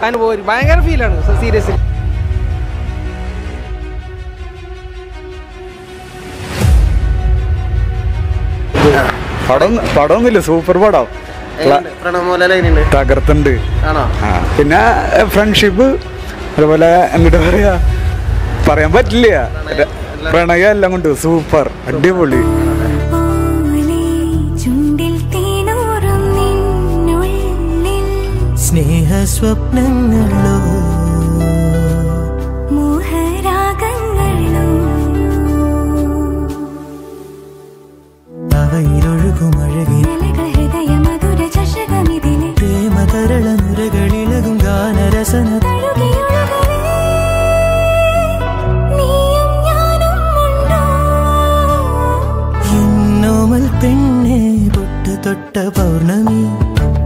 അനുഭവം ഭയങ്കര ഫീലാണ് സീരിയസ്ലി പടം പടമൊന്നുമില്ല സൂപ്പർ പടം പ്രണവ് മോഹൻലാൽ തകർത്തുണ്ട് ആണോ ആ പിന്നെ ഫ്രണ്ട്ഷിപ്പ് അതുപോലെ എന്നിട്ട് പറയാ പറയാൻ പറ്റില്ല പ്രണയം എല്ലാം കൊണ്ട് സൂപ്പർ അടിപൊളി പോലെ ചുണ്ടിൽ തേനൂറും നിന്നുള്ളിൽ സ്നേഹസ്വപ്നങ്ങളോ മോഹരാഗങ്ങളോ അവയിലൊഴുകും അഴകി അലകൾ ഹൃദയ മധുര ചഷകമിതിലെ പ്രേമതരള നുരകളിളകും ഗാനരസന തഴുകിയൊഴുകവേ നീയും ഞാനും ഉണ്ടോ എന്നോമൽ പെണ്ണെ പൊട്ട് തൊട്ട പൗർണമി